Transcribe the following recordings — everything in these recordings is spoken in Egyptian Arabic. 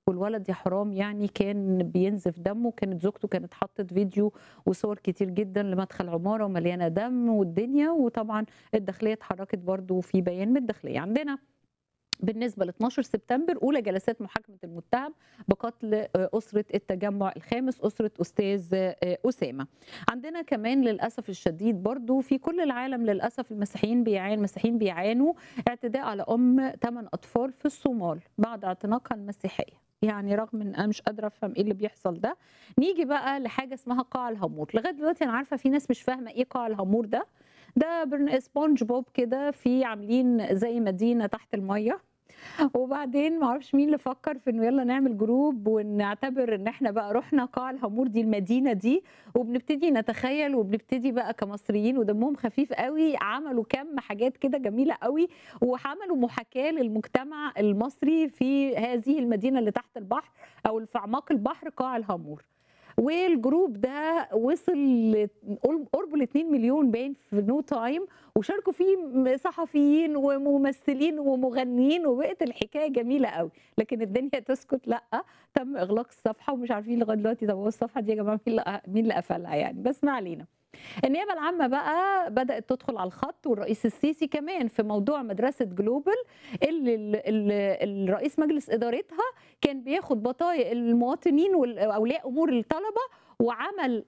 والولد يا حرام يعني كان بينزف دمه كانت زوجته كانت حطت فيديو وصور كتير جدا لمدخل عماره ومليانه دم والدنيا وطبعا الداخليه اتحركت برضو في بيان من الداخليه عندنا بالنسبه ل 12 سبتمبر اولى جلسات محاكمه المتهم بقتل اسره التجمع الخامس اسره استاذ اسامه. عندنا كمان للاسف الشديد برضو في كل العالم للاسف المسيحيين بيعانوا المسيحيين بيعانوا اعتداء على ام 8 اطفال في الصومال بعد اعتناقها المسيحيه. يعني رغم ان انا مش قادره افهم ايه اللي بيحصل ده نيجي بقى لحاجه اسمها قاع الهامور لغايه دلوقتي انا عارفه في ناس مش فاهمه ايه قاع الهامور ده ده سبونج بوب كده في عاملين زي مدينه تحت الميه وبعدين ما اعرفش مين اللي فكر في انه يلا نعمل جروب ونعتبر ان احنا بقى رحنا قاع الهامور دي المدينه دي وبنبتدي نتخيل وبنبتدي بقى كمصريين ودمهم خفيف قوي عملوا كم حاجات كده جميله قوي وعملوا محاكاه للمجتمع المصري في هذه المدينه اللي تحت البحر او في اعماق البحر قاع الهامور والجروب ده وصل قرب ال 2 مليون باين في نو تايم وشاركوا فيه صحفيين وممثلين ومغنيين وبقت الحكايه جميله قوي لكن الدنيا تسكت لا تم اغلاق الصفحه ومش عارفين لغايه دلوقتي طب هو الصفحه دي يا جماعه مين اللي مين اللي قفلها يعني بس ما علينا النيابه العامه بقى بدات تدخل على الخط والرئيس السيسي كمان في موضوع مدرسه جلوبال اللي, اللي الرئيس مجلس ادارتها كان بياخد بطايق المواطنين واولياء امور الطلبه وعمل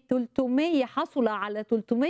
300 حصل على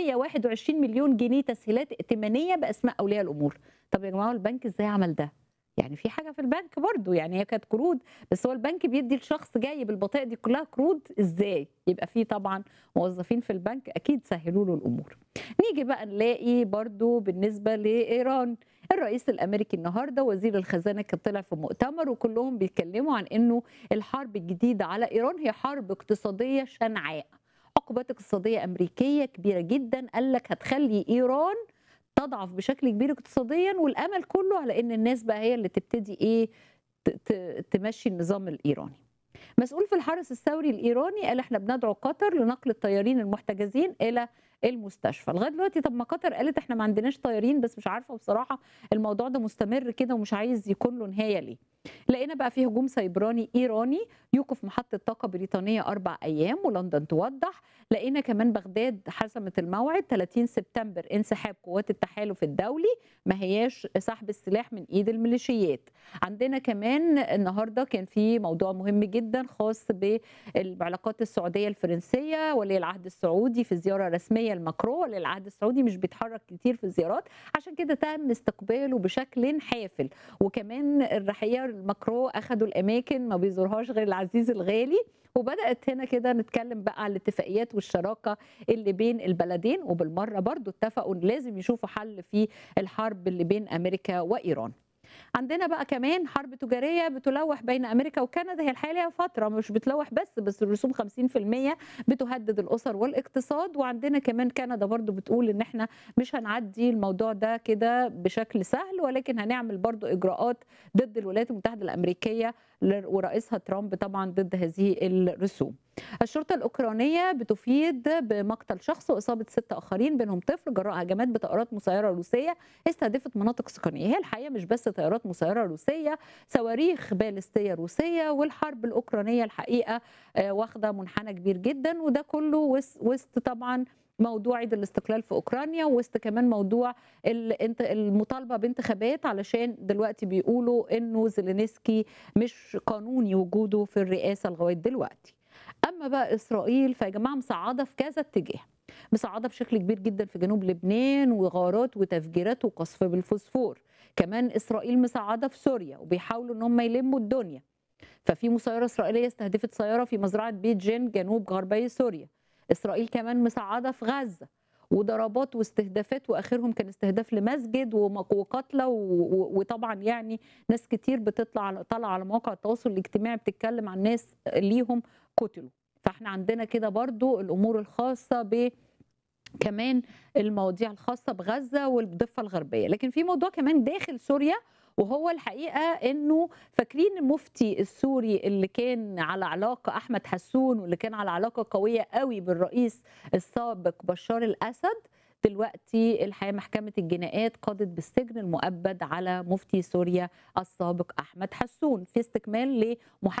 321 مليون جنيه تسهيلات ائتمانيه باسماء اولياء الامور طب يا جماعه البنك ازاي عمل ده يعني في حاجه في البنك برضو يعني هي كانت قروض بس هو البنك بيدي لشخص جاي بالبطائق دي كلها قروض ازاي يبقى في طبعا موظفين في البنك اكيد سهلوا له الامور نيجي بقى نلاقي برضو بالنسبه لايران الرئيس الامريكي النهارده وزير الخزانه كان طلع في مؤتمر وكلهم بيتكلموا عن انه الحرب الجديده على ايران هي حرب اقتصاديه شنعاء عقوبات اقتصاديه امريكيه كبيره جدا قال لك هتخلي ايران تضعف بشكل كبير اقتصاديا والامل كله على ان الناس بقى هي اللي تبتدي ايه تمشي النظام الايراني مسؤول في الحرس الثوري الايراني قال احنا بندعو قطر لنقل الطيارين المحتجزين الى المستشفى لغايه دلوقتي طب ما قطر قالت احنا ما عندناش طيارين بس مش عارفه بصراحه الموضوع ده مستمر كده ومش عايز يكون له نهايه ليه لقينا بقى في هجوم سيبراني ايراني يوقف محطه طاقه بريطانيه اربع ايام ولندن توضح لقينا كمان بغداد حسمت الموعد 30 سبتمبر انسحاب قوات التحالف الدولي ما هياش سحب السلاح من ايد الميليشيات عندنا كمان النهارده كان في موضوع مهم جدا خاص بالعلاقات السعوديه الفرنسيه ولي العهد السعودي في زياره رسميه لماكرو ولي العهد السعودي مش بيتحرك كتير في الزيارات عشان كده تم استقباله بشكل حافل وكمان الرحيه الماكرو اخذوا الاماكن ما بيزورهاش غير العزيز الغالي وبدات هنا كده نتكلم بقى على الاتفاقيات والشراكه اللي بين البلدين وبالمره برضو اتفقوا ان لازم يشوفوا حل في الحرب اللي بين امريكا وايران عندنا بقى كمان حرب تجاريه بتلوح بين امريكا وكندا هي الحقيقه ليها فتره مش بتلوح بس بس الرسوم 50% بتهدد الاسر والاقتصاد وعندنا كمان كندا برضو بتقول ان احنا مش هنعدي الموضوع ده كده بشكل سهل ولكن هنعمل برضو اجراءات ضد الولايات المتحده الامريكيه ورئيسها ترامب طبعا ضد هذه الرسوم الشرطة الأوكرانية بتفيد بمقتل شخص وإصابة ست آخرين بينهم طفل جراء هجمات بطائرات مسيرة روسية استهدفت مناطق سكنية هي الحقيقة مش بس طائرات مسيرة روسية صواريخ باليستية روسية والحرب الأوكرانية الحقيقة واخدة منحنى كبير جدا وده كله وسط طبعا موضوع عيد الاستقلال في اوكرانيا وسط كمان موضوع المطالبه بانتخابات علشان دلوقتي بيقولوا انه زيلينسكي مش قانوني وجوده في الرئاسه لغايه دلوقتي. اما بقى اسرائيل فيا جماعه مصعده في كذا اتجاه مصعده بشكل كبير جدا في جنوب لبنان وغارات وتفجيرات وقصف بالفوسفور كمان اسرائيل مصعده في سوريا وبيحاولوا ان هم يلموا الدنيا ففي مسيره اسرائيليه استهدفت سياره في مزرعه بيت جين جنوب غربي سوريا اسرائيل كمان مصعده في غزه وضربات واستهدافات واخرهم كان استهداف لمسجد وقتلى وطبعا يعني ناس كتير بتطلع طالعه على مواقع التواصل الاجتماعي بتتكلم عن ناس ليهم قتلوا فاحنا عندنا كده برضو الامور الخاصه ب كمان المواضيع الخاصه بغزه والضفه الغربيه لكن في موضوع كمان داخل سوريا وهو الحقيقه انه فاكرين المفتي السوري اللي كان على علاقه احمد حسون واللي كان على علاقه قويه قوي بالرئيس السابق بشار الاسد دلوقتي الحقيقه محكمه الجنايات قضت بالسجن المؤبد على مفتي سوريا السابق احمد حسون في استكمال لمحاكمه